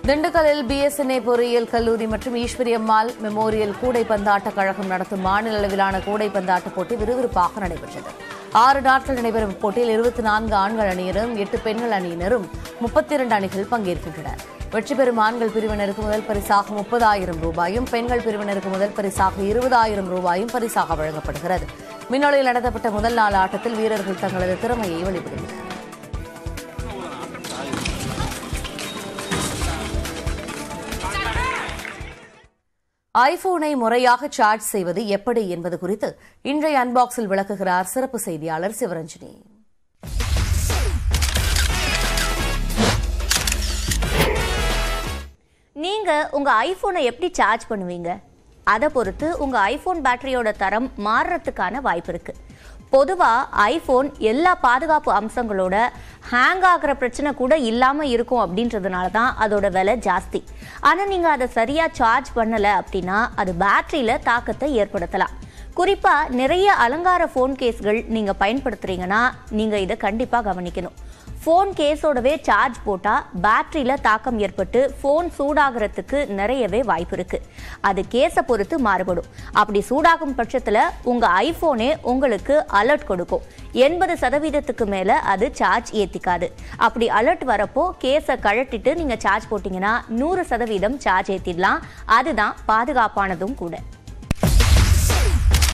திண்டுக்கல்லில் பிஎஸ்என்ஏ பொறியியல் கல்லூரி மற்றும் ஈஸ்வரியம்மாள் மெமோரியல் கூடைப்பந்தாட்ட கழகம் நடத்தும் மாநில அளவிலான கூடைப்பந்தாட்ட போட்டி விறுவிறுப்பாக நடைபெற்றது ஆறு நாட்கள் நடைபெறும் போட்டியில் இருபத்தி நான்கு ஆண்கள் அணியினரும் எட்டு பெண்கள் அணியினரும் முப்பத்தி இரண்டு அணிகள் பங்கேற்கின்றன வெற்றி பெறும் ஆண்கள் பிரிவினருக்கு முதல் பரிசாக முப்பதாயிரம் ரூபாயும் பெண்கள் பிரிவினருக்கு முதல் பரிசாக இருபதாயிரம் ரூபாயும் பரிசாக வழங்கப்படுகிறது மின்னொலியில் நடத்தப்பட்ட முதல் நாள் ஆட்டத்தில் வீரர்கள் தங்களது திறமையை வெளிப்படுத்தினர் ஐபோனை முறையாக சார்ஜ் செய்வது எப்படி என்பது குறித்து இன்றைய அன்பாக்ஸில் விளக்குகிறார் சிறப்பு செய்தியாளர் சிவரஞ்சனி நீங்க உங்க ஐபோனை எப்படி சார்ஜ் பண்ணுவீங்க அதை பொறுத்து உங்க ஐபோன் பேட்டரியோட தரம் மாறுறதுக்கான வாய்ப்பு இருக்கு பொதுவா ஐபோன் எல்லா பாதுகாப்பு அம்சங்களோட ஹேங் ஆகிற பிரச்சனை கூட இல்லாம இருக்கும் அப்படின்றதுனால தான் அதோட விலை ஜாஸ்தி ஆனா நீங்க அதை சரியா சார்ஜ் பண்ணல அப்படின்னா அது பேட்டரியில தாக்கத்தை ஏற்படுத்தலாம் குறிப்பா நிறைய அலங்கார ஃபோன் கேஸ்கள் நீங்க பயன்படுத்துறீங்கன்னா நீங்க இதை கண்டிப்பா கவனிக்கணும் ஃபோன் கேஸோடவே சார்ஜ் போட்டால் பேட்டரியில் தாக்கம் ஏற்பட்டு ஃபோன் சூடாகிறதுக்கு நிறையவே வாய்ப்பு இருக்கு அது கேஸை பொறுத்து மாறுபடும் அப்படி சூடாகும் பட்சத்தில் உங்கள் ஐஃபோனே உங்களுக்கு அலர்ட் கொடுக்கும் எண்பது சதவீதத்துக்கு மேலே அது சார்ஜ் ஏற்றிக்காது அப்படி அலர்ட் வரப்போ கேஸை கழட்டிட்டு நீங்கள் சார்ஜ் போட்டிங்கன்னா நூறு சதவீதம் சார்ஜ் ஏற்றிடலாம் அதுதான் பாதுகாப்பானதும் கூட